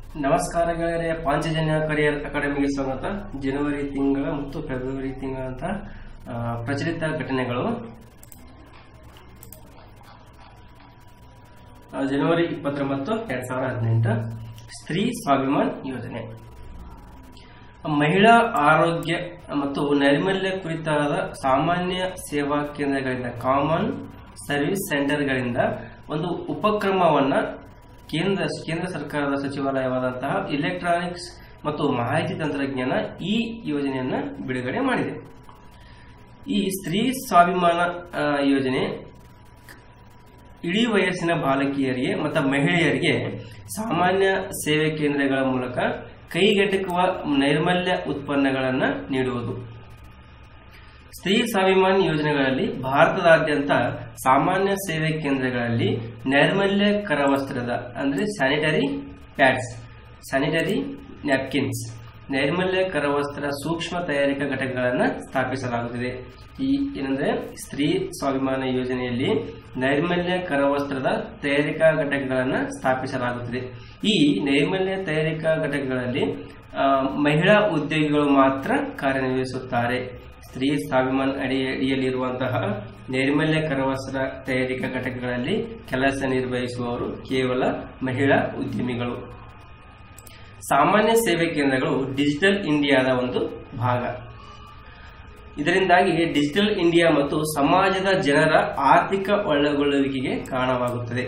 ನಮಸ್ಕಾರ ಗೆಳೆಯರೆ ಪಾಂಚಜನ್ಯ ಕರಿಯರ್ ಅಕಾಡೆಮಿಗೆ ಸ್ವಾಗತ ಜನವರಿ ತಿಂಗಳ ಮತ್ತು ಫೆಬ್ರವರಿ ತಿಂಗಳಂತ ಆ, ಪ್ರಚಲಿತ ಘಟನೆಗಳು ಆ, ಜನವರಿ ಇಪ್ಪತ್ತೊಂಬತ್ತು ಎರಡ್ ಸಾವಿರದ ಹದಿನೆಂಟು ಸ್ತ್ರೀ ಸ್ವಾಭಿಮಾನ್ ಯೋಜನೆ ಮಹಿಳಾ ಆರೋಗ್ಯ ಮತ್ತು ನೈರ್ಮಲ್ಯ ಕುರಿತಾದ ಸಾಮಾನ್ಯ ಸೇವಾ ಕೇಂದ್ರಗಳಿಂದ ಕಾಮನ್ ಸರ್ವಿಸ್ ಸೆಂಟರ್ಗಳಿಂದ ಒಂದು ಉಪಕ್ರಮವನ್ನ ಕೇಂದ್ರ ಕೇಂದ್ರ ಸರ್ಕಾರದ ಸಚಿವಾಲಯವಾದಂತಹ ಇಲೆಕ್ಟ್ರಾನಿಕ್ಸ್ ಮತ್ತು ಮಾಹಿತಿ ತಂತ್ರಜ್ಞಾನ ಈ ಯೋಜನೆಯನ್ನ ಬಿಡುಗಡೆ ಮಾಡಿದೆ ಈ ಸ್ತ್ರೀ ಸ್ವಾಭಿಮಾನ ಆ, ಯೋಜನೆ ಇಡೀ ವಯಸ್ಸಿನ ಬಾಲಕಿಯರಿಗೆ ಮತ್ತು ಮಹಿಳೆಯರಿಗೆ ಸಾಮಾನ್ಯ ಸೇವೆ ಕೇಂದ್ರಗಳ ಮೂಲಕ ಕೈಗೆಟಕುವ ನೈರ್ಮಲ್ಯ ಉತ್ಪನ್ನಗಳನ್ನು ನೀಡುವುದು ಸ್ತ್ರೀ ಸ್ವಾಭಿಮಾನ್ ಯೋಜನೆಗಳಲ್ಲಿ ಭಾರತದಾದ್ಯಂತ ಸಾಮಾನ್ಯ ಸೇವೆ ಕೇಂದ್ರಗಳಲ್ಲಿ ನೈರ್ಮಲ್ಯ ಕರವಸ್ತ್ರದ ಅಂದ್ರೆ ಸ್ಯಾನಿಟರಿ ಪ್ಯಾಡ್ಸ್ ಸ್ಯಾನಿಟರಿ ನ್ಯಾಪ್ಕಿನ್ಸ್ ನೈರ್ಮಲ್ಯ ಕರವಸ್ತ್ರ ಸೂಕ್ಷ್ಮ ತಯಾರಿಕಾ ಘಟಕಗಳನ್ನು ಸ್ಥಾಪಿಸಲಾಗುತ್ತಿದೆ ಈ ಏನಂದ್ರೆ ಸ್ತ್ರೀ ಸ್ವಾಭಿಮಾನ ಯೋಜನೆಯಲ್ಲಿ ನೈರ್ಮಲ್ಯ ಕರವಸ್ತ್ರದ ತಯಾರಿಕಾ ಘಟಕಗಳನ್ನು ಸ್ಥಾಪಿಸಲಾಗುತ್ತಿದೆ ಈ ನೈರ್ಮಲ್ಯ ತಯಾರಿಕಾ ಘಟಕಗಳಲ್ಲಿ ಆ, ಮಹಿಳಾ ಉದ್ಯೋಗಿಗಳು ಮಾತ್ರ ಕಾರ್ಯನಿರ್ವಹಿಸುತ್ತಾರೆ ಸ್ತ್ರೀ ಸ್ವಾಭಿಮಾನ್ ಅಡಿ ಅಡಿಯಲ್ಲಿರುವಂತಹ ನೈರ್ಮಲ್ಯ ಕರವಸ್ತ್ರ ತಯಾರಿಕಾ ಘಟಕಗಳಲ್ಲಿ ಕೆಲಸ ನಿರ್ವಹಿಸುವವರು ಕೇವಲ ಮಹಿಳಾ ಉದ್ಯಮಿಗಳು ಸಾಮಾನ್ಯ ಸೇವೆ ಕೇಂದ್ರಗಳು ಡಿಜಿಟಲ್ ಇಂಡಿಯಾದ ಒಂದು ಭಾಗ ಇದರಿಂದಾಗಿ ಡಿಜಿಟಲ್ ಇಂಡಿಯಾ ಮತ್ತು ಸಮಾಜದ ಜನರ ಆರ್ಥಿಕ ಒಳಗೊಳ್ಳುವಿಕೆಗೆ ಕಾರಣವಾಗುತ್ತದೆ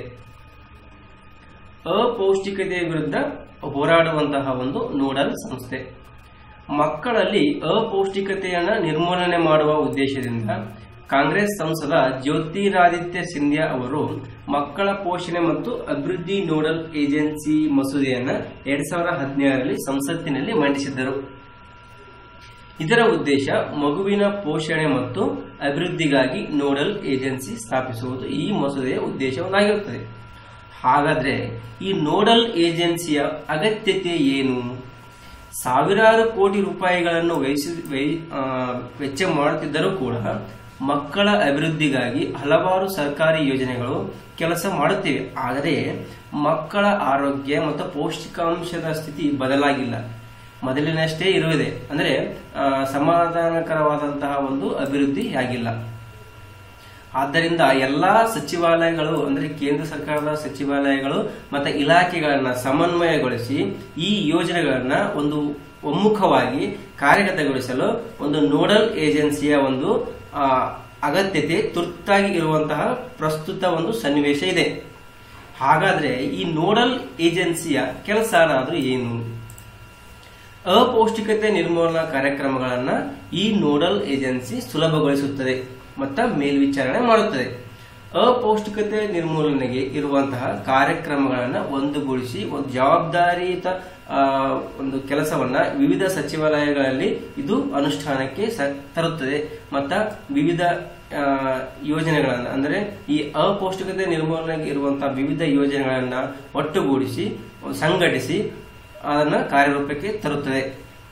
ಅಪೌಷ್ಟಿಕತೆಯ ವಿರುದ್ಧ ಹೋರಾಡುವಂತಹ ಒಂದು ನೋಡಲ್ ಸಂಸ್ಥೆ ಮಕ್ಕಳಲ್ಲಿ ಅಪೌಷ್ಟಿಕತೆಯನ್ನು ನಿರ್ಮೂಲನೆ ಮಾಡುವ ಉದ್ದೇಶದಿಂದ ಕಾಂಗ್ರೆಸ್ ಸಂಸದ ಜ್ಯೋತಿರಾದಿತ್ಯ ಸಿಂಧ್ಯಾ ಅವರು ಮಕ್ಕಳ ಪೋಷಣೆ ಮತ್ತು ಅಭಿವೃದ್ಧಿ ನೋಡಲ್ ಏಜೆನ್ಸಿ ಮಸೂದೆಯನ್ನು ಎರಡ್ ಸಾವಿರದ ಹದಿನೇಳರಲ್ಲಿ ಸಂಸತ್ತಿನಲ್ಲಿ ಮಂಡಿಸಿದ್ದರು ಇದರ ಉದ್ದೇಶ ಮಗುವಿನ ಪೋಷಣೆ ಮತ್ತು ಅಭಿವೃದ್ಧಿಗಾಗಿ ನೋಡಲ್ ಏಜೆನ್ಸಿ ಸ್ಥಾಪಿಸುವುದು ಈ ಮಸೂದೆಯ ಉದ್ದೇಶವಾಗಿರುತ್ತದೆ ಹಾಗಾದ್ರೆ ಈ ನೋಡಲ್ ಏಜೆನ್ಸಿಯ ಅಗತ್ಯತೆ ಏನು ಸಾವಿರಾರು ಕೋಟಿ ರೂಪಾಯಿಗಳನ್ನು ವಹಿಸಿ ವಹಿ- ಆ, ವೆಚ್ಚ ಮಾಡುತ್ತಿದ್ದರೂ ಕೂಡ ಮಕ್ಕಳ ಅಭಿವೃದ್ಧಿಗಾಗಿ ಹಲವಾರು ಸರ್ಕಾರಿ ಯೋಜನೆಗಳು ಕೆಲಸ ಮಾಡುತ್ತಿವೆ ಆದರೆ ಮಕ್ಕಳ ಆರೋಗ್ಯ ಮತ್ತು ಪೌಷ್ಟಿಕಾಂಶದ ಸ್ಥಿತಿ ಬದಲಾಗಿಲ್ಲ ಮೊದಲಿನಷ್ಟೇ ಇರುವುದೇ ಅಂದರೆ ಆ, ಸಮಾಧಾನಕರವಾದಂತಹ ಒಂದು ಅಭಿವೃದ್ಧಿ ಆಗಿಲ್ಲ ಆದ್ದರಿಂದ ಎಲ್ಲಾ ಸಚಿವಾಲಯಗಳು ಅಂದ್ರೆ ಕೇಂದ್ರ ಸರ್ಕಾರದ ಸಚಿವಾಲಯಗಳು ಮತ್ತೆ ಇಲಾಖೆಗಳನ್ನ ಸಮನ್ವಯಗೊಳಿಸಿ ಈ ಯೋಜನೆಗಳನ್ನ ಒಂದು ಒಮ್ಮುಖವಾಗಿ ಕಾರ್ಯಗತಗೊಳಿಸಲು ಒಂದು ನೋಡಲ್ ಏಜೆನ್ಸಿಯ ಒಂದು ಆ, ಅಗತ್ಯತೆ ತುರ್ತಾಗಿ ಇರುವಂತಹ ಪ್ರಸ್ತುತ ಒಂದು ಸನ್ನಿವೇಶ ಇದೆ ಹಾಗಾದ್ರೆ ಈ ನೋಡಲ್ ಏಜೆನ್ಸಿಯ ಕೆಲಸ ಏನಾದ್ರೂ ಏನು ಅಪೌಷ್ಟಿಕತೆ ನಿರ್ಮೂಲನಾ ಕಾರ್ಯಕ್ರಮಗಳನ್ನ ಈ ನೋಡಲ್ ಏಜೆನ್ಸಿ ಸುಲಭಗೊಳಿಸುತ್ತದೆ ಮತ್ತು ಮೇಲ್ವಿಚಾರಣೆ ಮಾಡುತ್ತದೆ ಅಪೌಷ್ಟಿಕತೆ ನಿರ್ಮೂಲನೆಗೆ ಇರುವಂತಹ ಕಾರ್ಯಕ್ರಮಗಳನ್ನು ಒಂದುಗೂಡಿಸಿ ಒಂದು ಜವಾಬ್ದಾರಿಯುತ ಆ, ಒಂದು ಕೆಲಸವನ್ನ ವಿವಿಧ ಸಚಿವಾಲಯಗಳಲ್ಲಿ ಇದು ಅನುಷ್ಠಾನಕ್ಕೆ ಸ- ತರುತ್ತದೆ ಮತ್ತು ವಿವಿಧ ಆ, ಯೋಜನೆಗಳನ್ನ ಅಂದರೆ ಈ ಅಪೌಷ್ಟಿಕತೆ ನಿರ್ಮೂಲನೆಗೆ ಇರುವಂತಹ ವಿವಿಧ ಯೋಜನೆಗಳನ್ನ ಒಟ್ಟುಗೂಡಿಸಿ ಸಂಘಟಿಸಿ ಅದನ್ನ ಕಾರ್ಯರೂಪಕ್ಕೆ ತರುತ್ತದೆ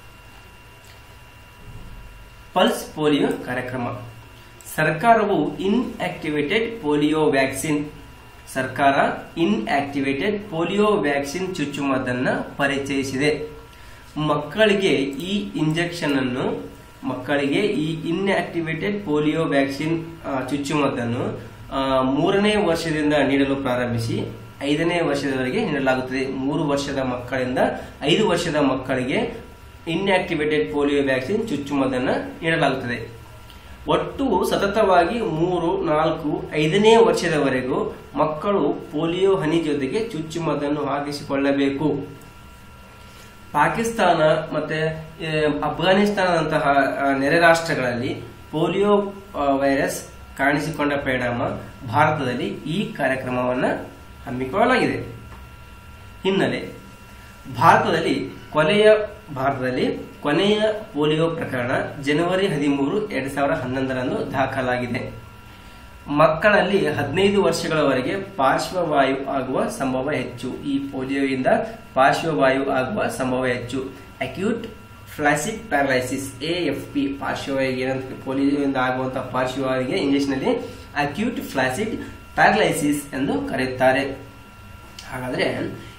ಪಲ್ಸ್ ಪೋಲಿಯೋ ಕಾರ್ಯಕ್ರಮ ಸರ್ಕಾರವು ಇನ್ಆಕ್ಟಿವೇಟೆಡ್ ಪೋಲಿಯೋ ವ್ಯಾಕ್ಸಿನ್ ಸರ್ಕಾರ ಇನ್ಆಕ್ಟಿವೇಟೆಡ್ ಪೋಲಿಯೋ ವ್ಯಾಕ್ಸಿನ್ ಚುಚ್ಚುಮದ್ದನ್ನು ಪರಿಚಯಿಸಿದೆ ಮಕ್ಕಳಿಗೆ ಈ ಇಂಜೆಕ್ಷನ್ ಅನ್ನು ಮಕ್ಕಳಿಗೆ ಈ ಇನ್ಆಕ್ಟಿವೇಟೆಡ್ ಪೋಲಿಯೋ ವ್ಯಾಕ್ಸಿನ್ ಆ, ಚುಚ್ಚುಮದ್ದನ್ನು ಆ, ಮೂರನೇ ವರ್ಷದಿಂದ ನೀಡಲು ಪ್ರಾರಂಭಿಸಿ ಐದನೇ ವರ್ಷದವರೆಗೆ ನೀಡಲಾಗುತ್ತದೆ ಮೂರು ವರ್ಷದ ಮಕ್ಕಳಿಂದ ಐದು ವರ್ಷದ ಮಕ್ಕಳಿಗೆ ಇನ್ಆಕ್ಟಿವೇಟೆಡ್ ಪೋಲಿಯೋ ವ್ಯಾಕ್ಸಿನ್ ಚುಚ್ಚುಮದ್ದನ್ನು ನೀಡಲಾಗುತ್ತದೆ ಒಟ್ಟು ಸತತವಾಗಿ ಮೂರು ನಾಲ್ಕು ಐದನೇ ವರ್ಷದವರೆಗೂ ಮಕ್ಕಳು ಪೋಲಿಯೋ ಹನಿ ಜೊತೆಗೆ ಚುಚ್ಚುಮದ್ದನ್ನು ಹಾಕಿಸಿಕೊಳ್ಳಬೇಕು ಪಾಕಿಸ್ತಾನ ಮತ್ತೆ ಆ, ಅಫ್ಘಾನಿಸ್ತಾನದಂತಹ ಆ, ನೆರೆ ರಾಷ್ಟ್ರಗಳಲ್ಲಿ ಪೋಲಿಯೋ ಆ, ವೈರಸ್ ಕಾಣಿಸಿಕೊಂಡ ಪರಿಣಾಮ ಭಾರತದಲ್ಲಿ ಈ ಕಾರ್ಯಕ್ರಮವನ್ನು ಹಮ್ಮಿಕೊಳ್ಳಲಾಗಿದೆ ಹಿನ್ನೆಲೆ ಭಾರತದಲ್ಲಿ ಕೊನೆಯ ಭಾರತದಲ್ಲಿ ಕೊನೆಯ ಪೋಲಿಯೋ ಪ್ರಕರಣ ಜನವರಿ ಹದಿಮೂರು ಎರಡ್ ಸಾವಿರದ ಹನ್ನೊಂದರಂದು ದಾಖಲಾಗಿದೆ ಮಕ್ಕಳಲ್ಲಿ ಹದಿನೈದು ವರ್ಷಗಳವರೆಗೆ ಪಾರ್ಶ್ವವಾಯು ಆಗುವ ಸಂಭವ ಹೆಚ್ಚು ಈ ಪೋಲಿಯೋಯಿಂದ ಪಾರ್ಶ್ವವಾಯು ಆಗುವ ಸಂಭವ ಹೆಚ್ಚು acute flaccid paralysis A F P ಪಾರ್ಶ್ವವಾಯು ಏನಂತ ಪೋಲಿಯೋದಿಂದ ಆಗುವಂತಹ ಪಾರ್ಶ್ವವಾಯುಗೆ ಇಂಗ್ಲಿಷ್ನಲ್ಲಿ ಅಕ್ಯೂಟ್ ಫ್ಲಾಸಿಡ್ ಪ್ಯಾರಲೈಸಿಸ್ ಎಂದು ಕರೆಯುತ್ತಾರೆ ಹಾಗಾದ್ರೆ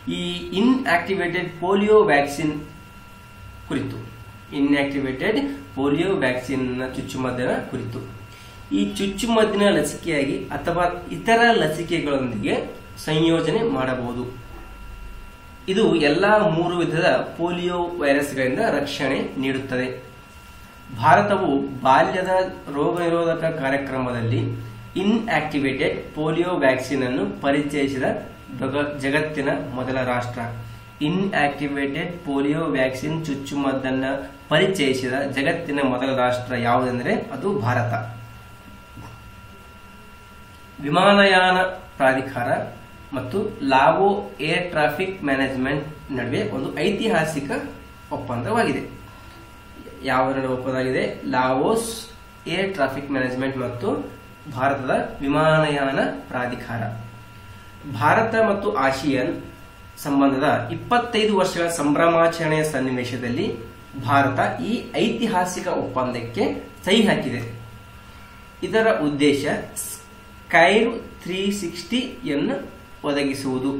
ಈ ಇನ್ಆಕ್ಟಿವೇಟೆಡ್ ಪೋಲಿಯೋ ವ್ಯಾಕ್ಸಿನ್ ಕುರಿತು ಇನ್ಆಕ್ಟಿವೇಟೆಡ್ ಪೋಲಿಯೋ ವ್ಯಾಕ್ಸಿನ್ ಚುಚ್ಚುಮದ್ದಿನ ಕುರಿತು ಈ ಚುಚ್ಚುಮದ್ದಿನ ಲಸಿಕೆಯಾಗಿ ಅಥವಾ ಇತರ ಲಸಿಕೆಗಳೊಂದಿಗೆ ಸಂಯೋಜನೆ ಮಾಡಬಹುದು ಇದು ಎಲ್ಲಾ ಮೂರು ವಿಧದ ಪೋಲಿಯೋ ವೈರಸ್ಗಳಿಂದ ರಕ್ಷಣೆ ನೀಡುತ್ತದೆ ಭಾರತವು ಬಾಲ್ಯದ ರೋಗ ನಿರೋಧಕ ಕಾರ್ಯಕ್ರಮದಲ್ಲಿ ಇನ್ಆಕ್ಟಿವೇಟೆಡ್ ಪೋಲಿಯೋ ವ್ಯಾಕ್ಸಿನ್ ಅನ್ನು ಪರಿಚಯಿಸಿದ ಜಗ- ಜಗತ್ತಿನ ಮೊದಲ ರಾಷ್ಟ್ರ ಇನ್ಆಕ್ಟಿವೇಟೆಡ್ ಪೋಲಿಯೋ ವ್ಯಾಕ್ಸಿನ್ ಚುಚ್ಚುಮದ್ದನ್ನ ಪರಿಚಯಿಸಿದ ಜಗತ್ತಿನ ಮೊದಲ ರಾಷ್ಟ್ರ ಯಾವುದೆಂದರೆ ಅದು ಭಾರತ ವಿಮಾನಯಾನ ಪ್ರಾಧಿಕಾರ ಮತ್ತು ಲಾವೋ ಏರ್ ಟ್ರಾಫಿಕ್ ಮ್ಯಾನೇಜ್ಮೆಂಟ್ ನಡುವೆ ಒಂದು ಐತಿಹಾಸಿಕ ಒಪ್ಪಂದವಾಗಿದೆ ಯಾವ ನಡುವೆ ಒಪ್ಪಂದವಾಗಿದೆ ಲಾವೋಸ್ ಏರ್ ಟ್ರಾಫಿಕ್ ಮ್ಯಾನೇಜ್ಮೆಂಟ್ ಮತ್ತು ಭಾರತದ ವಿಮಾನಯಾನ ಪ್ರಾಧಿಕಾರ ಭಾರತ ಮತ್ತು ಆಸಿಯನ್ ಸಂಬಂಧದ ಇಪ್ಪತ್ತೈದು ವರ್ಷಗಳ ಸಂಭ್ರಮಾಚರಣೆಯ ಸನ್ನಿವೇಶದಲ್ಲಿ ಭಾರತ ಈ ಐತಿಹಾಸಿಕ ಒಪ್ಪಂದಕ್ಕೆ ಸಹಿ ಹಾಕಿದೆ ಇದರ ಉದ್ದೇಶ ಸ್ಕೈರ್ ತ್ರೀ ಸಿಕ್ಸ್ಟಿಯನ್ನು ಒದಗಿಸುವುದು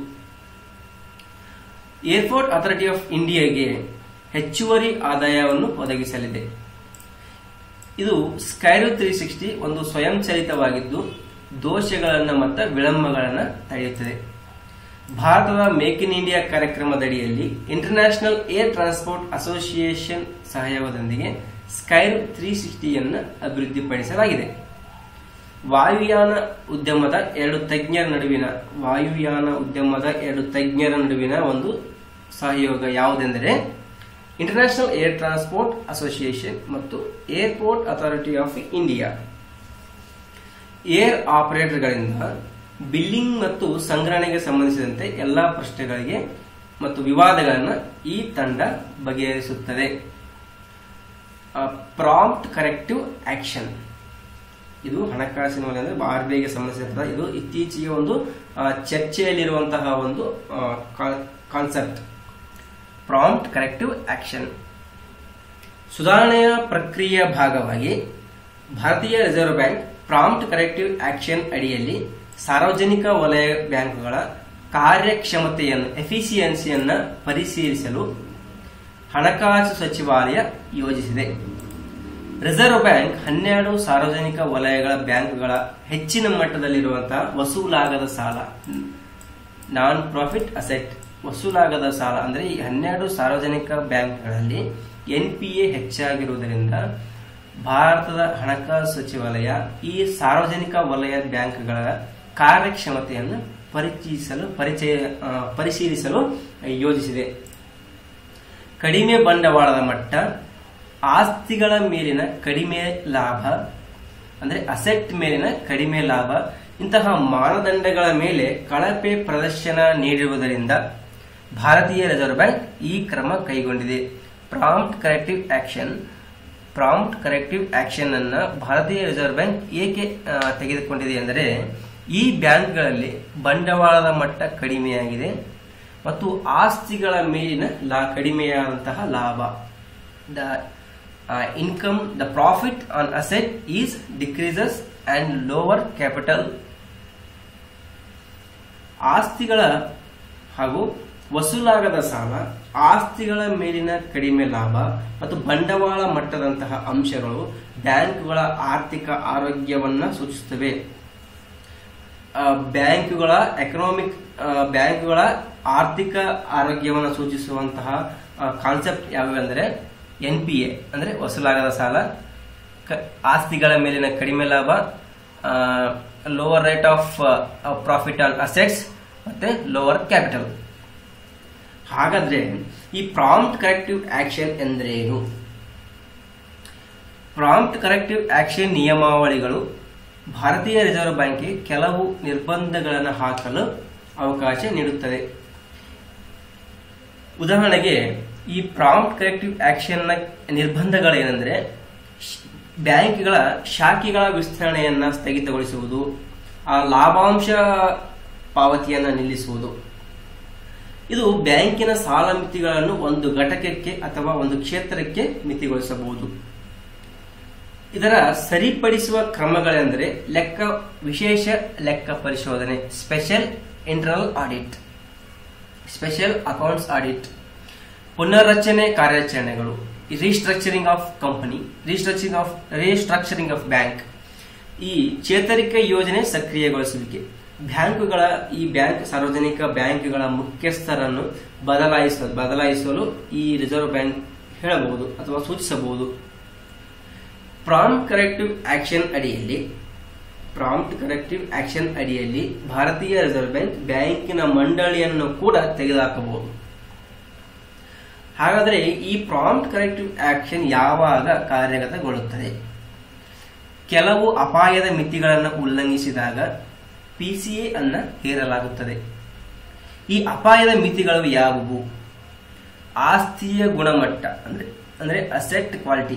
ಏರ್ಪೋರ್ಟ್ ಅಥಾರಿಟಿ ಆಫ್ ಇಂಡಿಯಾಗೆ ಹೆಚ್ಚುವರಿ ಆದಾಯವನ್ನು ಒದಗಿಸಲಿದೆ ಇದು ಸ್ಕೈರು ತ್ರೀ ಸಿಕ್ಸ್ಟಿ ಒಂದು ಸ್ವಯಂಚಾಲಿತವಾಗಿದ್ದು ದೋಷಗಳನ್ನು ಮತ್ತು ವಿಳಂಬಗಳನ್ನು ತಡೆಯುತ್ತದೆ ಭಾರತದ ಮೇಕ್ ಇನ್ ಇಂಡಿಯಾ ಕಾರ್ಯಕ್ರಮದಡಿಯಲ್ಲಿ ಇಂಟರ್ನ್ಯಾಷನಲ್ ಏರ್ ಟ್ರಾನ್ಸ್ಪೋರ್ಟ್ ಅಸೋಸಿಯೇಷನ್ ಸಹಯೋಗದೊಂದಿಗೆ ಸ್ಕೈರ್ ತ್ರೀ ಸಿಕ್ಸ್ಟಿಯನ್ನು ಅಭಿವೃದ್ಧಿಪಡಿಸಲಾಗಿದೆ ವಾಯುಯಾನ ಉದ್ಯಮದ ಎರಡು ತಜ್ಞರ ನಡುವಿನ ವಾಯುಯಾನ ಉದ್ಯಮದ ಎರಡು ತಜ್ಞರ ನಡುವಿನ ಒಂದು ಸಹಯೋಗ ಯಾವುದೆಂದರೆ ಇಂಟರ್ನ್ಯಾಷನಲ್ ಏರ್ ಟ್ರಾನ್ಸ್ಪೋರ್ಟ್ ಅಸೋಸಿಯೇಷನ್ ಮತ್ತು airport authority of India air ಆಪರೇಟರ್ಗಳಿಂದ ಬಿಲ್ಲಿಂಗ್ ಮತ್ತು ಸಂಗ್ರಹಣೆಗೆ ಸಂಬಂಧಿಸಿದಂತೆ ಎಲ್ಲಾ ಪ್ರಶ್ನೆಗಳಿಗೆ ಮತ್ತು ವಿವಾದಗಳನ್ನು ಈ ತಂಡ ಬಗೆಹರಿಸುತ್ತದೆ ಪ್ರಾಂಪ್ಟ್ ಕರೆಕ್ಟಿವ್ ಆಕ್ಷನ್ ಇದು ಹಣಕಾಸಿನ ವಲಯ ಅಂದ್ರೆ ಆರ್ಬಿಐಗೆ ಸಂಬಂಧಿಸಿದ ಇದು ಇತ್ತೀಚೆಗೆ ಒಂದು ಆ, ಚರ್ಚೆಯಲ್ಲಿರುವಂತಹ ಒಂದು ಕಾನ್ಸೆಪ್ಟ್ ಪ್ರಾಂಪ್ಟ್ ಕರೆಕ್ಟಿವ್ ಆಕ್ಷನ್ ಸುಧಾರಣೆಯ ಪ್ರಕ್ರಿಯೆಯ ಭಾಗವಾಗಿ ಭಾರತೀಯ reserve bank prompt corrective action ಅಡಿಯಲ್ಲಿ ಸಾರ್ವಜನಿಕ ವಲಯ ಬ್ಯಾಂಕುಗಳ ಕಾರ್ಯಕ್ಷಮತೆಯನ್ನು ಎಫಿಸಿಯನ್ಸಿಯನ್ನು ಪರಿಶೀಲಿಸಲು ಹಣಕಾಸು ಸಚಿವಾಲಯ ಯೋಜಿಸಿದೆ ರಿಸರ್ವ್ ಬ್ಯಾಂಕ್ ಹನ್ನೆರಡು ಸಾರ್ವಜನಿಕ ವಲಯಗಳ ಬ್ಯಾಂಕ್ಗಳ ಹೆಚ್ಚಿನ ಮಟ್ಟದಲ್ಲಿರುವಂತಹ ವಸೂಲಾಗದ ಸಾಲ ನಾನ್ ಪ್ರಾಫಿಟ್ ಅಸೆಟ್ ವಸೂಲಾಗದ ಸಾಲ ಅಂದ್ರೆ ಈ ಹನ್ನೆರಡು ಸಾರ್ವಜನಿಕ ಬ್ಯಾಂಕ್ಗಳಲ್ಲಿ ಎನ್ಪಿಎ ಹೆಚ್ಚಾಗಿರುವುದರಿಂದ ಭಾರತದ ಹಣಕಾಸು ಸಚಿವಾಲಯ ಈ ಸಾರ್ವಜನಿಕ ವಲಯ ಬ್ಯಾಂಕ್ಗಳ ಕಾರ್ಯಕ್ಷಮತೆಯನ್ನು ಪರಿಚಯಿಸಲು ಪರಿಚಯ ಆ, ಪರಿಶೀಲಿಸಲು ಯೋಜಿಸಿದೆ ಕಡಿಮೆ ಬಂಡವಾಳದ ಮಟ್ಟ ಆಸ್ತಿಗಳ ಮೇಲಿನ ಕಡಿಮೆ ಲಾಭ ಅಂದ್ರೆ ಅಸೆಟ್ ಮೇಲಿನ ಕಡಿಮೆ ಲಾಭ ಇಂತಹ ಮಾನದಂಡಗಳ ಮೇಲೆ ಕಳಪೆ ಪ್ರದರ್ಶನ ನೀಡಿರುವುದರಿಂದ ಭಾರತೀಯ ರಿಸರ್ವ್ ಬ್ಯಾಂಕ್ ಈ ಕ್ರಮ ಕೈಗೊಂಡಿದೆ prompt corrective action prompt corrective action ಅನ್ನ ಭಾರತೀಯ ರಿಸರ್ವ್ ಬ್ಯಾಂಕ್ ಏಕೆ ಆ, ತೆಗೆದುಕೊಂಡಿದೆ ಎಂದರೆ ಈ ಬ್ಯಾಂಕ್ಗಳಲ್ಲಿ ಬಂಡವಾಳದ ಮಟ್ಟ ಕಡಿಮೆಯಾಗಿದೆ ಮತ್ತು ಆಸ್ತಿಗಳ ಮೇಲಿನ ಲಾ ಕಡಿಮೆಯಾದಂತಹ ಲಾಭ the income the profit on asset is decreases and lower capital ಆಸ್ತಿಗಳ ಹಾಗೂ ವಸೂಲಾಗದ ಸಾಲ ಆಸ್ತಿಗಳ ಮೇಲಿನ ಕಡಿಮೆ ಲಾಭ ಮತ್ತು ಬಂಡವಾಳ ಮಟ್ಟದಂತಹ ಅಂಶಗಳು ಬ್ಯಾಂಕುಗಳ ಆರ್ಥಿಕ ಆರೋಗ್ಯವನ್ನ ಸೂಚಿಸುತ್ತವೆ ಆ, ಬ್ಯಾಂಕುಗಳ ಎಕನಾಮಿಕ್ ಆ, ಬ್ಯಾಂಕುಗಳ ಆರ್ಥಿಕ ಆರೋಗ್ಯವನ್ನು ಸೂಚಿಸುವಂತಹ ಕಾನ್ಸೆಪ್ಟ್ ಯಾವುವು ಅಂದರೆ ಎನ್ ಪಿ ಎ ಅಂದರೆ ವಸೂಲಾಗದ ಸಾಲ ಕ- ಆಸ್ತಿಗಳ ಮೇಲಿನ ಕಡಿಮೆ ಲಾಭ lower rate of profit on assets ಮತ್ತೆ ಲೋವರ್ ಕ್ಯಾಪಿಟಲ್ ಹಾಗಾದ್ರೆ ಈ ಪ್ರಾಂಪ್ಟ್ ಕರೆಕ್ಟಿವ್ ಆಕ್ಷನ್ ಎಂದರೇನು ಪ್ರಾಂಪ್ಟ್ ಕರೆಕ್ಟಿವ್ ಆಕ್ಷನ್ ನಿಯಮಾವಳಿಗಳು ಭಾರತೀಯ ರಿಸರ್ವ್ ಬ್ಯಾಂಕ್ಗೆ ಕೆಲವು ನಿರ್ಬಂಧಗಳನ್ನು ಹಾಕಲು ಅವಕಾಶ ನೀಡುತ್ತದೆ ಉದಾಹರಣೆಗೆ ಈ ಪ್ರಾಂಪ್ಟ್ ಕರೆಕ್ಟಿವ್ ಆಕ್ಷನ್ನ ನಿರ್ಬಂಧಗಳೇನೆಂದರೆ ಶ್- ಬ್ಯಾಂಕ್ಗಳ ಶಾಖೆಗಳ ವಿಸ್ತರಣೆಯನ್ನ ಸ್ಥಗಿತಗೊಳಿಸುವುದು ಆ ಲಾಭಾಂಶ ಪಾವತಿಯನ್ನು ನಿಲ್ಲಿಸುವುದು ಇದು ಬ್ಯಾಂಕಿನ ಸಾಲ ಮಿತಿಗಳನ್ನು ಒಂದು ಘಟಕಕ್ಕೆ ಅಥವಾ ಒಂದು ಕ್ಷೇತ್ರಕ್ಕೆ ಮಿತಿಗೊಳಿಸಬಹುದು ಇದರ ಸರಿಪಡಿಸುವ ಕ್ರಮಗಳೆಂದರೆ ಲೆಕ್ಕ ವಿಶೇಷ ಲೆಕ್ಕ ಪರಿಶೋಧನೆ special internal audit special accounts audit ಪುನರ್ರಚನೆ ಕಾರ್ಯಾಚರಣೆಗಳು restructuring of company restructuring of restructuring of bank ಈ ಚೇತರಿಕೆ ಯೋಜನೆ ಸಕ್ರಿಯಗೊಳಿಸುವಿಕೆ ಬ್ಯಾಂಕುಗಳ ಈ ಬ್ಯಾಂಕ್ ಸಾರ್ವಜನಿಕ ಬ್ಯಾಂಕ್ಗಳ ಮುಖ್ಯಸ್ಥರನ್ನು ಬದಲಾಯಿಸಲು ಬದಲಾಯಿಸಲು ಈ ರಿಸರ್ವ್ ಬ್ಯಾಂಕ್ ಹೇಳಬಹುದು ಅಥವಾ ಸೂಚಿಸಬಹುದು ಪ್ರಾಂಪ್ಟ್ ಕರೆಕ್ಟಿವ್ ಆಕ್ಷನ್ ಅಡಿಯಲ್ಲಿ ಪ್ರಾಂಪ್ಟ್ ಕರೆಕ್ಟಿವ್ ಆಕ್ಷನ್ ಅಡಿಯಲ್ಲಿ ಭಾರತೀಯ ರಿಸರ್ವ್ ಬ್ಯಾಂಕ್ ಬ್ಯಾಂಕಿನ ಮಂಡಳಿಯನ್ನು ಕೂಡ ತೆಗೆದುಹಾಕಬಹುದು ಹಾಗಾದರೆ ಈ ಪ್ರಾಂಪ್ಟ್ ಕರೆಕ್ಟಿವ್ ಆಕ್ಷನ್ ಯಾವಾಗ ಕಾರ್ಯಗತಗೊಳ್ಳುತ್ತದೆ ಕೆಲವು ಅಪಾಯದ ಮಿತಿಗಳನ್ನು ಉಲ್ಲಂಘಿಸಿದಾಗ ಪಿಸಿಎ ಅನ್ನ ಹೇರಲಾಗುತ್ತದೆ ಈ ಅಪಾಯದ ಮಿತಿಗಳು ಯಾವುವು ಆಸ್ತಿಯ ಗುಣಮಟ್ಟ ಅಂದ್ರೆ ಅಂದ್ರೆ ಅಸೆಟ್ ಕ್ವಾಲಿಟಿ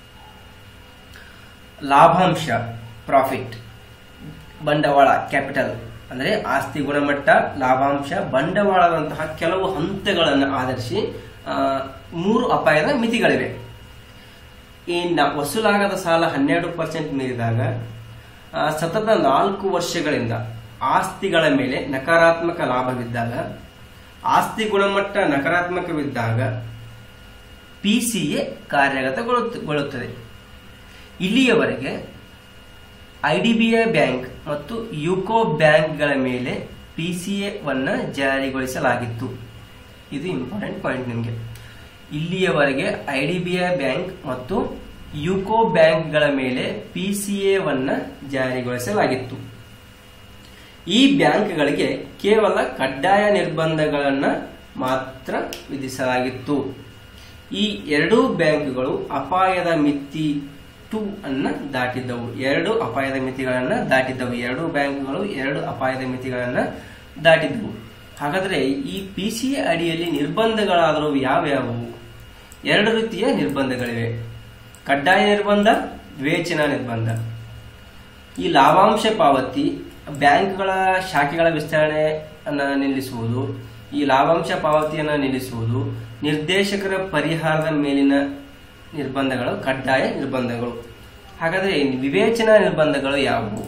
ಲಾಭಾಂಶ ಪ್ರಾಫಿಟ್ ಬಂಡವಾಳ ಕ್ಯಾಪಿಟಲ್ ಅಂದ್ರೆ ಆಸ್ತಿ ಗುಣಮಟ್ಟ ಲಾಭಾಂಶ ಬಂಡವಾಳದಂತಹ ಕೆಲವು ಹಂತಗಳನ್ನು ಆಧರಿಸಿ ಆ, ಮೂರು ಅಪಾಯದ ಮಿತಿಗಳಿವೆ ಈ ನ- ವಸೂಲಾಗದ ಸಾಲ ಹನ್ನೆರಡು ಪರ್ಸೆಂಟ್ ಮೀರಿದಾಗ ಆ, ಸತತ ನಾಲ್ಕು ವರ್ಷಗಳಿಂದ ಆಸ್ತಿಗಳ ಮೇಲೆ ನಕಾರಾತ್ಮಕ ಲಾಭವಿದ್ದಾಗ ಆಸ್ತಿ ಗುಣಮಟ್ಟ ನಕಾರಾತ್ಮಕವಿದ್ದಾಗ ಪಿಸಿಎ ಕಾರ್ಯಗತಗೊಳ್ಳುತ್ತದೆ ಇಲ್ಲಿಯವರೆಗೆ ಐಡಿಬಿಐ ಬ್ಯಾಂಕ್ ಮತ್ತು ಯುಕೋ ಬ್ಯಾಂಕ್ಗಳ ಮೇಲೆ ಪಿಸಿಎ ವನ್ನ ಜಾರಿಗೊಳಿಸಲಾಗಿತ್ತು ಇದು ಇಂಪಾರ್ಟೆಂಟ್ ಪಾಯಿಂಟ್ ನಿಮಗೆ ಇಲ್ಲಿಯವರೆಗೆ ಐಡಿಬಿಐ ಬ್ಯಾಂಕ್ ಮತ್ತು ಯುಕೋ ಬ್ಯಾಂಕ್ಗಳ ಮೇಲೆ ಪಿಸಿಎ ವನ್ನ ಜಾರಿಗೊಳಿಸಲಾಗಿತ್ತು ಈ ಬ್ಯಾಂಕ್ಗಳಿಗೆ ಕೇವಲ ಕಡ್ಡಾಯ ನಿರ್ಬಂಧಗಳನ್ನು ಮಾತ್ರ ವಿಧಿಸಲಾಗಿತ್ತು ಈ ಎರಡೂ ಬ್ಯಾಂಕ್ಗಳು ಅಪಾಯದ ಮಿತಿ ಟು ಅನ್ನ ದಾಟಿದ್ದವು ಎರಡು ಅಪಾಯದ ಮಿತಿಗಳನ್ನ ದಾಟಿದ್ದವು ಎರಡು ಬ್ಯಾಂಕ್ಗಳು ಎರಡು ಅಪಾಯದ ಮಿತಿಗಳನ್ನ ದಾಟಿದ್ದವು ಹಾಗಾದ್ರೆ ಈ ಪಿ ಸಿ ಅಡಿಯಲ್ಲಿ ನಿರ್ಬಂಧಗಳಾದರೂ ಯಾವ್ಯಾವು ಎರಡು ರೀತಿಯ ನಿರ್ಬಂಧಗಳಿವೆ ಕಡ್ಡಾಯ ನಿರ್ಬಂಧ ವಿವೇಚನಾ ನಿರ್ಬಂಧ ಈ ಲಾಭಾಂಶ ಪಾವತಿ ಬ್ಯಾಂಕ್ಗಳ ಶಾಖೆಗಳ ವಿಸ್ತರಣೆ ಅನ್ನ ನಿಲ್ಲಿಸುವುದು ಈ ಲಾಭಾಂಶ ಪಾವತಿಯನ್ನು ನಿಲ್ಲಿಸುವುದು ನಿರ್ದೇಶಕರ ಪರಿಹಾರದ ಮೇಲಿನ ನಿರ್ಬಂಧಗಳು ಕಡ್ಡಾಯ ನಿರ್ಬಂಧಗಳು ಹಾಗಾದ್ರೆ ವಿವೇಚನಾ ನಿರ್ಬಂಧಗಳು ಯಾವುವು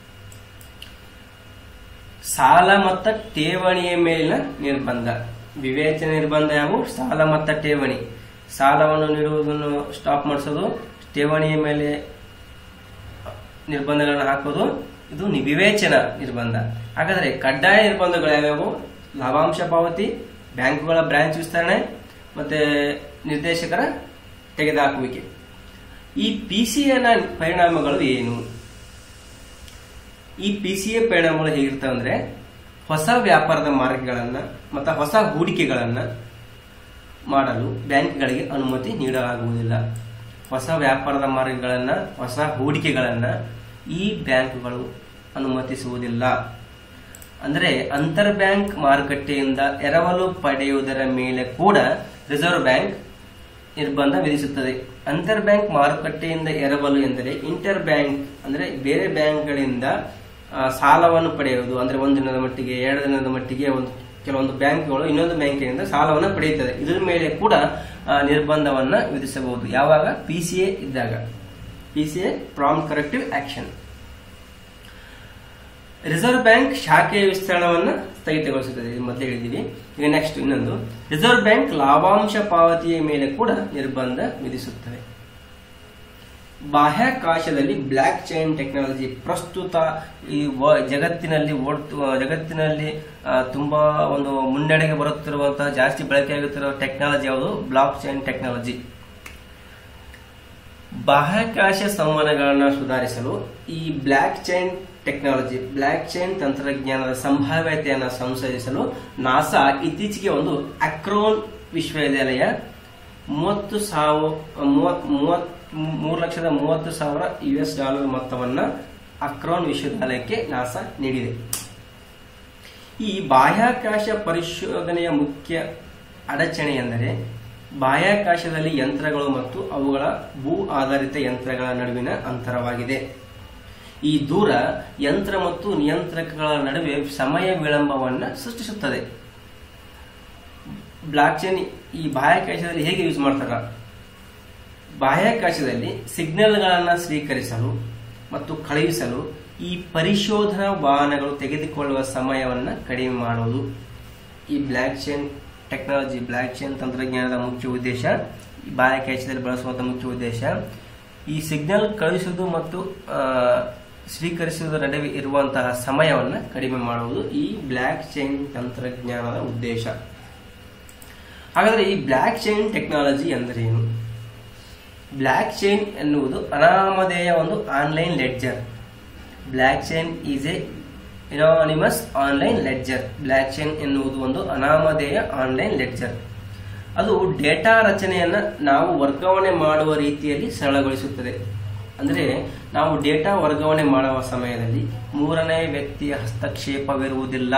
ಸಾಲ ಮತ್ತು ಠೇವಣಿಯ ಮೇಲಿನ ನಿರ್ಬಂಧ ವಿವೇಚನಾ ನಿರ್ಬಂಧ ಯಾವುವು ಸಾಲ ಮತ್ತು ಠೇವಣಿ ಸಾಲವನ್ನು ನೀಡುವುದನ್ನು ಸ್ಟಾಪ್ ಮಾಡಿಸೋದು ಠೇವಣಿಯ ಮೇಲೆ ನಿರ್ಬಂಧಗಳನ್ನು ಹಾಕೋದು ಇದು ನಿ- ವಿವೇಚನಾ ನಿರ್ಬಂಧ ಹಾಗಾದ್ರೆ ಕಡ್ಡಾಯ ನಿರ್ಬಂಧಗಳು ಯಾವ್ಯಾವು ಲಾಭಾಂಶ ಪಾವತಿ ಬ್ಯಾಂಕುಗಳ ಬ್ರಾಂಚ್ ವಿಸ್ತರಣೆ ಮತ್ತೆ ನಿರ್ದೇಶಕರ ತೆಗೆದುಹಾಕುವಿಕೆ ಈ ಪಿ ಸಿ ನ ಪರಿಣಾಮಗಳು ಏನು ಈ ಪಿ ಸಿ ಎ ಪರಿಣಾಮಗಳು ಹೇಗಿರ್ತವೆ ಅಂದ್ರೆ ಹೊಸ ವ್ಯಾಪಾರದ ಮಾರ್ಗಗಳನ್ನ ಮತ್ತು ಹೊಸ ಹೂಡಿಕೆಗಳನ್ನ ಮಾಡಲು ಬ್ಯಾಂಕ್ಗಳಿಗೆ ಅನುಮತಿ ನೀಡಲಾಗುವುದಿಲ್ಲ ಹೊಸ ವ್ಯಾಪಾರದ ಮಾರ್ಗಗಳನ್ನ ಹೊಸ ಹೂಡಿಕೆಗಳನ್ನ ಈ ಬ್ಯಾಂಕ್ಗಳು ಅನುಮತಿಸುವುದಿಲ್ಲ ಅಂದರೆ ಅಂತರ್ ಬ್ಯಾಂಕ್ ಮಾರುಕಟ್ಟೆಯಿಂದ ಎರವಲು ಪಡೆಯುವುದರ ಮೇಲೆ ಕೂಡ ರಿಸರ್ವ್ ಬ್ಯಾಂಕ್ ನಿರ್ಬಂಧ ವಿಧಿಸುತ್ತದೆ ಅಂತರ್ ಬ್ಯಾಂಕ್ ಮಾರುಕಟ್ಟೆಯಿಂದ ಎರವಲು ಎಂದರೆ ಇಂಟರ್ ಬ್ಯಾಂಕ್ ಅಂದ್ರೆ ಬೇರೆ ಬ್ಯಾಂಕ್ಗಳಿಂದ ಆ, ಸಾಲವನ್ನು ಪಡೆಯುವುದು ಅಂದ್ರೆ ಒಂದು ದಿನದ ಮಟ್ಟಿಗೆ ಎರಡು ದಿನದ ಮಟ್ಟಿಗೆ ಒಂದು ಕೆಲವೊಂದು ಬ್ಯಾಂಕ್ಗಳು ಇನ್ನೊಂದು ಬ್ಯಾಂಕಿನಿಂದ ಸಾಲವನ್ನು ಪಡೆಯುತ್ತದೆ ಇದರ ಮೇಲೆ ಕೂಡ ಆ, ನಿರ್ಬಂಧವನ್ನ ವಿಧಿಸಬಹುದು ಯಾವಾಗ ಪಿ ಸಿ ಎ ಇದ್ದಾಗ P C A prompt corrective action reserve bank ಶಾಖೆಯ ವಿಸ್ತರಣವನ್ನು ಸ್ಥಗಿತಗೊಳಿಸುತ್ತದೆ ಇದು ಮೊದಲೇ ಹೇಳಿದ್ದೀವಿ ಈಗ ನೆಕ್ಸ್ಟ್ ಇನ್ನೊಂದು ರಿಸರ್ವ್ ಬ್ಯಾಂಕ್ ಲಾಭಾಂಶ ಪಾವತಿಯ ಮೇಲೆ ಕೂಡ ನಿರ್ಬಂಧ ವಿಧಿಸುತ್ತದೆ ಬಾಹ್ಯಾಕಾಶದಲ್ಲಿ ಬ್ಲಾಕ್ ಚೈನ್ ಟೆಕ್ನಾಲಜಿ ಪ್ರಸ್ತುತ ಈ ವ- ಜಗತ್ತಿನಲ್ಲಿ ಓಡ್ತು ಜಗತ್ತಿನಲ್ಲಿ ಆ, ತುಂಬಾ ಒಂದು ಮುನ್ನಡೆಗೆ ಬರುತ್ತಿರುವಂತಹ ಜಾಸ್ತಿ ಬಳಕೆಯಾಗುತ್ತಿರುವ ಟೆಕ್ನಾಲಜಿ ಯಾವುದು ಬ್ಲಾಕ್ ಚೈನ್ ಟೆಕ್ನಾಲಜಿ ಬಾಹ್ಯಾಕಾಶ ಸಂವಹನಗಳನ್ನು ಸುಧಾರಿಸಲು ಈ blockchain technology blockchain ತಂತ್ರಜ್ಞಾನದ ಸಂಭಾವ್ಯತೆಯನ್ನು ಸಂಶೋಧಿಸಲು ನಾಸಾ ಇತ್ತೀಚೆಗೆ ಒಂದು ಅಕ್ರೋನ್ ವಿಶ್ವವಿದ್ಯಾಲಯ ಮೂವತ್ತು ಸಾವಿರ ಮೂವತ್ ಮೂವತ್ ಮೂರು ಲಕ್ಷದ ಮೂವತ್ತು ಸಾವಿರ ಯು ಎಸ್ ಡಾಲರ್ ಮೊತ್ತವನ್ನ ಅಕ್ರೋನ್ ವಿಶ್ವವಿದ್ಯಾಲಯಕ್ಕೆ ನಾಸಾ ನೀಡಿದೆ ಈ ಬಾಹ್ಯಾಕಾಶ ಪರಿಶೋಧನೆಯ ಮುಖ್ಯ ಅಡಚಣೆ ಎಂದರೆ ಬಾಹ್ಯಾಕಾಶದಲ್ಲಿ ಯಂತ್ರಗಳು ಮತ್ತು ಅವುಗಳ ಭೂ ಆಧಾರಿತ ಯಂತ್ರಗಳ ನಡುವಿನ ಅಂತರವಾಗಿದೆ ಈ ದೂರ ಯಂತ್ರ ಮತ್ತು ನಿಯಂತ್ರಕಗಳ ನಡುವೆ ಸಮಯ ವಿಳಂಬವನ್ನು ಸೃಷ್ಟಿಸುತ್ತದೆ ಬ್ಲಾಕ್ ಚೈನ್ ಈ ಬಾಹ್ಯಾಕಾಶದಲ್ಲಿ ಹೇಗೆ ಯೂಸ್ ಮಾಡ್ತಾರ ಬಾಹ್ಯಾಕಾಶದಲ್ಲಿ ಸಿಗ್ನಲ್ಗಳನ್ನು ಸ್ವೀಕರಿಸಲು ಮತ್ತು ಕಳುಹಿಸಲು ಈ ಪರಿಶೋಧನಾ ವಾಹನಗಳು ತೆಗೆದುಕೊಳ್ಳುವ ಸಮಯವನ್ನು ಕಡಿಮೆ ಮಾಡುವುದು ಈ blockchain technology blockchain ತಂತ್ರಜ್ಞಾನದ ಮುಖ್ಯ ಉದ್ದೇಶ ಈ ಬಾಹ್ಯಾಕಾಶದಲ್ಲಿ ಬಳಸುವಂತ ಮುಖ್ಯ ಉದ್ದೇಶ ಈ ಸಿಗ್ನಲ್ ಕಳುಹಿಸುವುದು ಮತ್ತು ಆ, ಸ್ವೀಕರಿಸುವುದರ ನಡುವೆ ಇರುವಂತಹ ಸಮಯವನ್ನು ಕಡಿಮೆ ಮಾಡುವುದು ಈ ಬ್ಲ್ಯಾಕ್ ಚೈನ್ ತಂತ್ರಜ್ಞಾನದ ಉದ್ದೇಶ ಹಾಗಾದರೆ ಈ ಬ್ಲ್ಯಾಕ್ ಚೈನ್ ಟೆಕ್ನಾಲಜಿ ಅಂದರೆ ಏನು ಬ್ಲ್ಯಾಕ್ ಚೈನ್ ಎನ್ನುವುದು ಅನಾಮಧೇಯ ಒಂದು online ledger blockchain is a anonymous online ledger blockchain ಎನ್ನುವುದು ಒಂದು ಅನಾಮಧೇಯ ಆನ್ಲೈನ್ ಲೆಡ್ಜರ್ ಅದು ಡೇಟಾ ರಚನೆಯನ್ನ ನಾವು ವರ್ಗಾವಣೆ ಮಾಡುವ ರೀತಿಯಲ್ಲಿ ಸರಳಗೊಳಿಸುತ್ತದೆ ಅಂದರೆ ನಾವು ಡೇಟಾ ವರ್ಗಾವಣೆ ಮಾಡುವ ಸಮಯದಲ್ಲಿ ಮೂರನೇ ವ್ಯಕ್ತಿಯ ಹಸ್ತಕ್ಷೇಪವಿರುವುದಿಲ್ಲ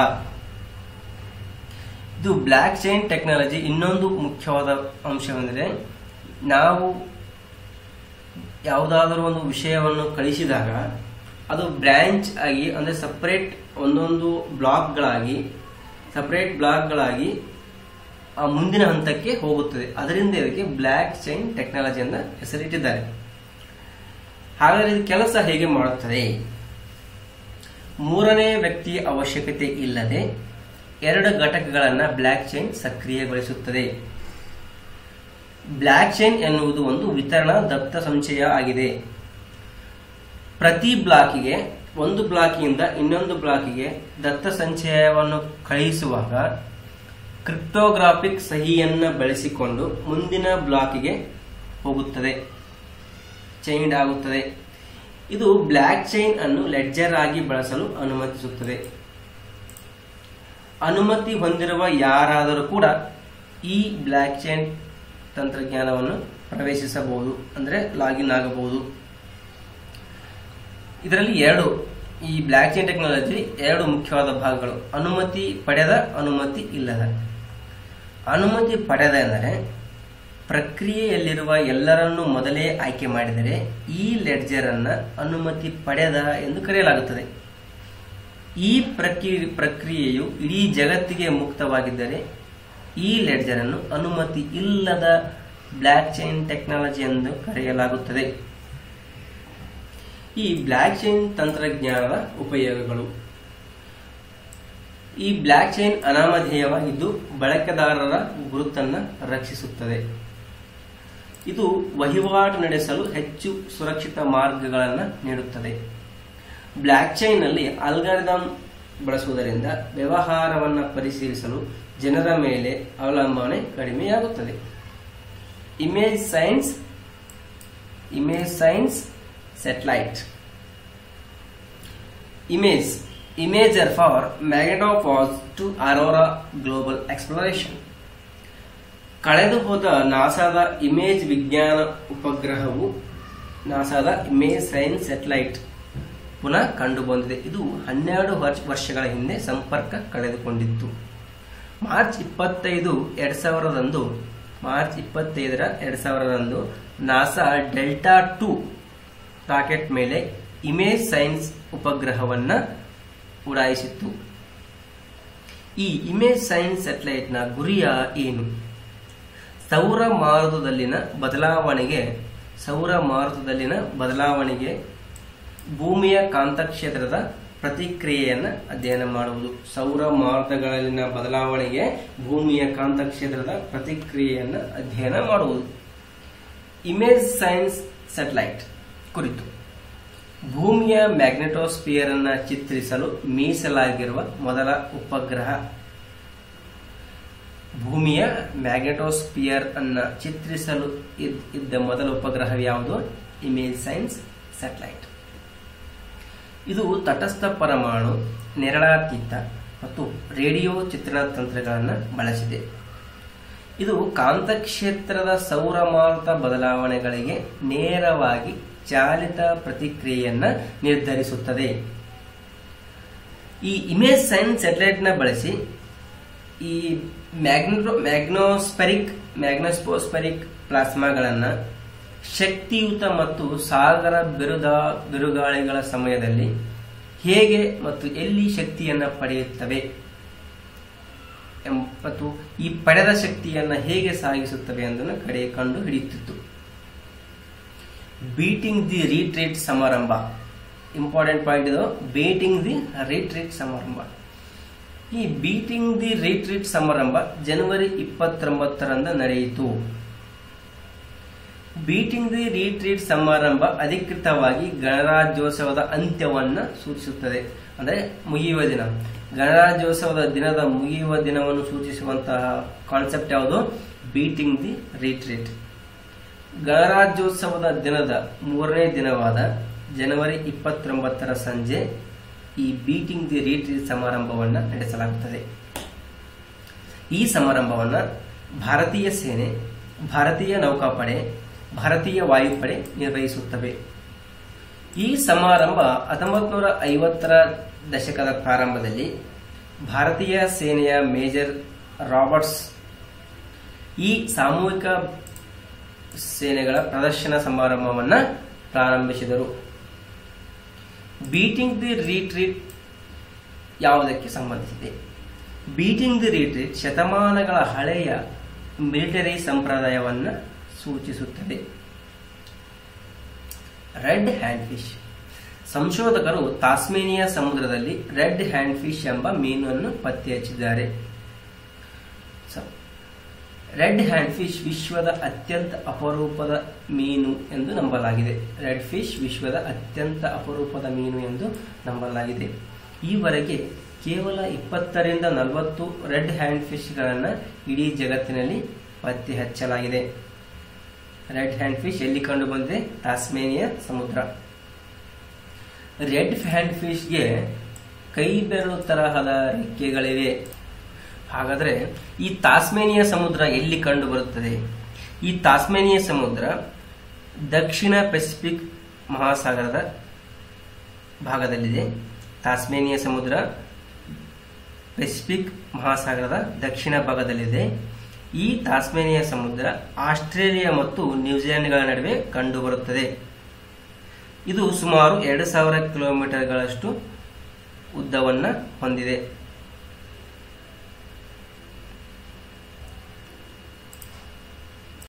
ಇದು ಬ್ಲ್ಯಾಕ್ ಚೈನ್ ಟೆಕ್ನಾಲಜಿ ಇನ್ನೊಂದು ಮುಖ್ಯವಾದ ಅಂಶವೆಂದರೆ ನಾವು ಯಾವುದಾದರೂ ಒಂದು ವಿಷಯವನ್ನು ಕಳಿಸಿದಾಗ ಅದು ಬ್ರಾಂಚ್ ಆಗಿ ಅಂದರೆ ಸಪರೇಟ್ ಒಂದೊಂದು ಬ್ಲಾಕ್ಗಳಾಗಿ ಸಪರೇಟ್ ಬ್ಲಾಕ್ಗಳಾಗಿ ಆ ಮುಂದಿನ ಹಂತಕ್ಕೆ ಹೋಗುತ್ತದೆ ಅದರಿಂದ ಇದಕ್ಕೆ ಬ್ಲ್ಯಾಕ್ ಚೈನ್ ಟೆಕ್ನಾಲಜಿ ಅಂತ ಹೆಸರಿಟ್ಟಿದ್ದಾರೆ ಹಾಗಾದರೆ ಇದು ಕೆಲಸ ಹೇಗೆ ಮಾಡುತ್ತದೆ ಮೂರನೇ ವ್ಯಕ್ತಿಯ ಅವಶ್ಯಕತೆ ಇಲ್ಲದೆ ಎರಡು ಘಟಕಗಳನ್ನು ಬ್ಲ್ಯಾಕ್ ಚೈನ್ ಸಕ್ರಿಯಗೊಳಿಸುತ್ತದೆ ಬ್ಲ್ಯಾಕ್ ಚೈನ್ ಎನ್ನುವುದು ಒಂದು ವಿತರಣಾ ದತ್ತ ಸಂಚಯ ಆಗಿದೆ ಪ್ರತಿ ಬ್ಲಾಕಿಗೆ ಒಂದು ಬ್ಲಾಕಿಂದ ಇನ್ನೊಂದು ಬ್ಲಾಕಿಗೆ ದತ್ತ ಸಂಚಯವನ್ನು ಕಳುಹಿಸುವಾಗ ಕ್ರಿಪ್ಟೋಗ್ರಾಫಿಕ್ ಸಹಿಯನ್ನು ಬಳಸಿಕೊಂಡು ಮುಂದಿನ ಬ್ಲಾಕಿಗೆ ಹೋಗುತ್ತದೆ ಚೈನ್ ಆಗುತ್ತದೆ ಇದು ಬ್ಲ್ಯಾಕ್ ಚೈನ್ ಅನ್ನು ಲೆಡ್ಜರ್ ಆಗಿ ಬಳಸಲು ಅನುಮತಿಸುತ್ತದೆ ಅನುಮತಿ ಹೊಂದಿರುವ ಯಾರಾದರೂ ಕೂಡ ಈ ಬ್ಲ್ಯಾಕ್ ಚೈನ್ ತಂತ್ರಜ್ಞಾನವನ್ನು ಪ್ರವೇಶಿಸಬಹುದು ಅಂದರೆ ಲಾಗಿನ್ ಆಗಬಹುದು ಇದರಲ್ಲಿ ಎರಡು ಈ ಬ್ಲ್ಯಾಕ್ ಚೈನ್ ಟೆಕ್ನಾಲಜಿ ಎರಡು ಮುಖ್ಯವಾದ ಭಾಗಗಳು ಅನುಮತಿ ಪಡೆದ ಅನುಮತಿ ಇಲ್ಲದ ಅನುಮತಿ ಪಡೆದ ಎಂದರೆ ಪ್ರಕ್ರಿಯೆಯಲ್ಲಿರುವ ಎಲ್ಲರನ್ನೂ ಮೊದಲೇ ಆಯ್ಕೆ ಮಾಡಿದರೆ ಈ ಲೆಡ್ಜರ್ ಅನ್ನ ಅನುಮತಿ ಪಡೆದ ಎಂದು ಕರೆಯಲಾಗುತ್ತದೆ ಈ ಪ್ರಕ್ರಿಯೆ ಪ್ರಕ್ರಿಯೆಯು ಇಡೀ ಜಗತ್ತಿಗೆ ಮುಕ್ತವಾಗಿದ್ದರೆ ಈ ಲೆಡ್ಜರ್ ಅನ್ನು ಅನುಮತಿ ಇಲ್ಲದ ಬ್ಲ್ಯಾಕ್ ಚೈನ್ ಟೆಕ್ನಾಲಜಿ ಎಂದು ಕರೆಯಲಾಗುತ್ತದೆ ಈ ಬ್ಲ್ಯಾಕ್ ಚೈನ್ ತಂತ್ರಜ್ಞಾನದ ಉಪಯೋಗಗಳು ಈ ಬ್ಲ್ಯಾಕ್ ಚೈನ್ ಅನಾಮಧೇಯವಾಗಿದ್ದು ಬಳಕೆದಾರರ ಗುರುತನ್ನು ರಕ್ಷಿಸುತ್ತದೆ ಇದು ವಹಿವಾಟು ನಡೆಸಲು ಹೆಚ್ಚು ಸುರಕ್ಷಿತ ಮಾರ್ಗಗಳನ್ನು ನೀಡುತ್ತದೆ ಬ್ಲ್ಯಾಕ್ ಚೈನ್ ನಲ್ಲಿ ಅಲ್ಗಾರಿದಮ್ ಬಳಸುವುದರಿಂದ ವ್ಯವಹಾರವನ್ನು ಪರಿಶೀಲಿಸಲು ಜನರ ಮೇಲೆ ಅವಲಂಬನೆ ಕಡಿಮೆಯಾಗುತ್ತದೆ image science image science satellite image imager for magnetopause to aurora global exploration ಕಳೆದು ಹೋದ ನಾಸಾದ ಇಮೇಜ್ ವಿಜ್ಞಾನ ಉಪಗ್ರಹವು ನಾಸಾದ ಇಮೇಜ್ ಸೈನ್ಸ್ ಸ್ಯಾಟಲೈಟ್ ಪುನಃ ಕಂಡು ಬಂದಿದೆ ಇದು ಹನ್ನೆರಡು ವರ್ಷ ವರ್ಷಗಳ ಹಿಂದೆ ಸಂಪರ್ಕ ಕಳೆದುಕೊಂಡಿತ್ತು ಮಾರ್ಚ್ ಇಪ್ಪತ್ತೈದು ಎರಡ್ ಸಾವಿರದಂದು ಮಾರ್ಚ್ ಇಪ್ಪತ್ತೈದರ ಎರಡ್ ಸಾವಿರದಂದು ನಾಸಾ ಡೆಲ್ಟಾ ಟೂ ರಾಕೆಟ್ ಮೇಲೆ ಇಮೇಜ್ ಸೈನ್ಸ್ ಉಪಗ್ರಹವನ್ನ ಉಡಾಯಿಸಿತ್ತು ಈ ಇಮೇಜ್ ಸೈನ್ಸ್ ಸ್ಯಾಟಲೈಟ್ನ ಗುರಿಯ ಏನು ಸೌರ ಮಾರುತದಲ್ಲಿನ ಬದಲಾವಣೆಗೆ ಸೌರ ಮಾರುತದಲ್ಲಿನ ಬದಲಾವಣೆಗೆ ಭೂಮಿಯ ಕಾಂತಕ್ಷೇತ್ರದ ಪ್ರತಿಕ್ರಿಯೆಯನ್ನು ಅಧ್ಯಯನ ಮಾಡುವುದು ಸೌರ ಮಾರುತಗಳಲ್ಲಿನ ಬದಲಾವಣೆಗೆ ಭೂಮಿಯ ಕಾಂತಕ್ಷೇತ್ರದ ಪ್ರತಿಕ್ರಿಯೆಯನ್ನು ಅಧ್ಯಯನ ಮಾಡುವುದು ಇಮೇಜ್ ಸೈನ್ಸ್ ಸ್ಯಾಟಲೈಟ್ ಕುರಿತು ಭೂಮಿಯ ಮ್ಯಾಗ್ನೆಟೋಸ್ಪಿಯರ್ ಅನ್ನ ಚಿತ್ರಿಸಲು ಮೀಸಲಾಗಿರುವ ಮೊದಲ ಉಪಗ್ರಹ ಭೂಮಿಯ ಮ್ಯಾಗ್ನೆಟೋಸ್ಪಿಯರ್ ಅನ್ನ ಚಿತ್ರಿಸಲು ಇದ್- ಇದ್ದ ಮೊದಲ ಉಪಗ್ರಹ ಯಾವುದು ಇಮೇಜ್ ಸೈನ್ಸ್ ಸ್ಯಾಟಲೈಟ್ ಇದು ತಟಸ್ಥ ಪರಮಾಣು ನೆರಳಾತೀತ ಮತ್ತು ರೇಡಿಯೋ ಚಿತ್ರಣ ತಂತ್ರಗಳನ್ನು ಬಳಸಿದೆ ಇದು ಕಾಂತಕ್ಷೇತ್ರದ ಸೌರಮಾರುತ ಬದಲಾವಣೆಗಳಿಗೆ ನೇರವಾಗಿ ಚಾಲಿತ ಪ್ರತಿಕ್ರಿಯೆಯನ್ನ ನಿರ್ಧರಿಸುತ್ತದೆ ಈ ಇಮೇಜ್ ಸೈನ್ಸ್ ಸ್ಯಾಟಲೈಟ್ನ ಬಳಸಿ ಈ ಮ್ಯಾಗ್ನೋ ಮ್ಯಾಗ್ನೋಸ್ಪೆರಿಕ್ ಮ್ಯಾಗ್ನೋಸ್ಪೋಸ್ಪೆರಿಕ್ ಪ್ಲಾಸ್ಮಾಗಳನ್ನು ಶಕ್ತಿಯುತ ಮತ್ತು ಸಾಗರ ಬಿರುದ ಬಿರುಗಾಳಿಗಳ ಸಮಯದಲ್ಲಿ ಹೇಗೆ ಮತ್ತು ಎಲ್ಲಿ ಶಕ್ತಿಯನ್ನು ಪಡೆಯುತ್ತವೆ ಎಂಬ- ಮತ್ತು ಈ ಪಡೆದ ಶಕ್ತಿಯನ್ನು ಹೇಗೆ ಸಾಗಿಸುತ್ತವೆ ಎಂಬುದನ್ನು ಕಡೆ ಕಂಡು ಹಿಡಿಯುತ್ತಿತ್ತು ಬೀಟಿಂಗ್ ದಿ ರೀಟ್ರೀಟ್ ಸಮಾರಂಭ ಇಂಪಾರ್ಟೆಂಟ್ ಪಾಯಿಂಟ್ ಇದು ಬೀಟಿಂಗ್ ದಿ ರೀಟ್ರೀಟ್ ಸಮಾರಂಭ ಈ ಬೀಟಿಂಗ್ ದಿ ರಿಟ್ರೀಟ್ ಸಮಾರಂಭ ಜನವರಿ ಇಪ್ಪತ್ತೊಂಬತ್ತರಂದು ನಡೆಯಿತು ಬೀಟಿಂಗ್ ದಿ ರಿಟ್ರೀಟ್ ಸಮಾರಂಭ ಅಧಿಕೃತವಾಗಿ ಗಣರಾಜ್ಯೋತ್ಸವದ ಅಂತ್ಯವನ್ನ ಸೂಚಿಸುತ್ತದೆ ಅಂದ್ರೆ ಮುಗಿಯುವ ದಿನ ಗಣರಾಜ್ಯೋತ್ಸವದ ದಿನದ ಮುಗಿಯುವ ದಿನವನ್ನು ಸೂಚಿಸುವಂತಹ ಕಾನ್ಸೆಪ್ಟ್ ಯಾವುದು ಬೀಟಿಂಗ್ ದಿ ರಿಟ್ರೀಟ್ ಗಣರಾಜ್ಯೋತ್ಸವದ ದಿನದ ಮೂರನೇ ದಿನವಾದ ಜನವರಿ ಇಪ್ಪತ್ತೊಂಬತ್ತರ ಸಂಜೆ ಈ ಬೀಟಿಂಗ್ ದಿ ರಿಟ್ರೀಟ್ ಸಮಾರಂಭವನ್ನು ನಡೆಸಲಾಗುತ್ತದೆ ಈ ಸಮಾರಂಭವನ್ನು ಭಾರತೀಯ ಸೇನೆ ಭಾರತೀಯ ನೌಕಾಪಡೆ ಭಾರತೀಯ ವಾಯುಪಡೆ ನಿರ್ವಹಿಸುತ್ತವೆ ಈ ಸಮಾರಂಭ ಹತ್ತೊಂಬತ್ತು ನೂರ ಐವತ್ತರ ದಶಕದ ಪ್ರಾರಂಭದಲ್ಲಿ ಭಾರತೀಯ ಸೇನೆಯ ಮೇಜರ್ ರಾಬರ್ಟ್ಸ್ ಈ ಸಾಮೂಹಿಕ ಸೇನೆಗಳ ಪ್ರದರ್ಶನ ಸಮಾರಂಭವನ್ನು ಪ್ರಾರಂಭಿಸಿದರು ಬೀಟಿಂಗ್ ದಿ ರಿಟ್ರೀಟ್ ಯಾವುದಕ್ಕೆ ಸಂಬಂಧಿಸಿದೆ ಬೀಟಿಂಗ್ ದಿ ರಿಟ್ರೀಟ್ ಶತಮಾನಗಳ ಹಳೆಯ ಮಿಲಿಟರಿ ಸಂಪ್ರದಾಯವನ್ನು ಸೂಚಿಸುತ್ತದೆ ರೆಡ್ ಹ್ಯಾಂಡ್ ಫಿಶ್ ಸಂಶೋಧಕರು ತಾಸ್ಮೇನಿಯಾ ಸಮುದ್ರದಲ್ಲಿ ರೆಡ್ ಹ್ಯಾಂಡ್ ಫಿಶ್ ಎಂಬ ಮೀನನ್ನು ಪತ್ತೆ ಹಚ್ಚಿದ್ದಾರೆ ರೆಡ್ ಹ್ಯಾಂಡ್ ಫಿಶ್ ವಿಶ್ವದ ಅತ್ಯಂತ ಅಪರೂಪದ ಮೀನು ಎಂದು ನಂಬಲಾಗಿದೆ ರೆಡ್ ಫಿಶ್ ವಿಶ್ವದ ಅತ್ಯಂತ ಅಪರೂಪದ ಮೀನು ಎಂದು ನಂಬಲಾಗಿದೆ ಈವರೆಗೆ ಕೇವಲ ಇಪ್ಪತ್ತರಿಂದ ನಲವತ್ತು ರೆಡ್ ಹ್ಯಾಂಡ್ ಫಿಶ್ಗಳನ್ನು ಇಡೀ ಜಗತ್ತಿನಲ್ಲಿ ಪತ್ತೆ ಹಚ್ಚಲಾಗಿದೆ ರೆಡ್ ಹ್ಯಾಂಡ್ ಫಿಶ್ ಎಲ್ಲಿ ಕಂಡು ಬಂದಿದೆ ತಾಸ್ಮೇನಿಯಾ ಸಮುದ್ರ ರೆಡ್ ಹ್ಯಾಂಡ್ ಫಿಶ್ಗೆ ಕೈ ಬೆರಳು ತರಹದ ರೆಕ್ಕೆಗಳಿವೆ ಹಾಗಾದ್ರೆ ಈ ತಾಸ್ಮೇನಿಯಾ ಸಮುದ್ರ ಎಲ್ಲಿ ಕಂಡು ಬರುತ್ತದೆ ಈ ತಾಸ್ಮೇನಿಯಾ ಸಮುದ್ರ ದಕ್ಷಿಣ ಪೆಸಿಫಿಕ್ ಮಹಾಸಾಗರದ ಭಾಗದಲ್ಲಿದೆ ತಾಸ್ಮೇನಿಯಾ ಸಮುದ್ರ ಪೆಸಿಫಿಕ್ ಮಹಾಸಾಗರದ ದಕ್ಷಿಣ ಭಾಗದಲ್ಲಿದೆ ಈ ತಾಸ್ಮೇನಿಯಾ ಸಮುದ್ರ ಆಸ್ಟ್ರೇಲಿಯಾ ಮತ್ತು ನ್ಯೂಜಿಲೆಂಡ್ಗಳ ನಡುವೆ ಕಂಡುಬರುತ್ತದೆ ಇದು ಸುಮಾರು ಎರಡು ಸಾವಿರ ಕಿಲೋಮೀಟರ್ಗಳಷ್ಟು ಉದ್ದವನ್ನು ಹೊಂದಿದೆ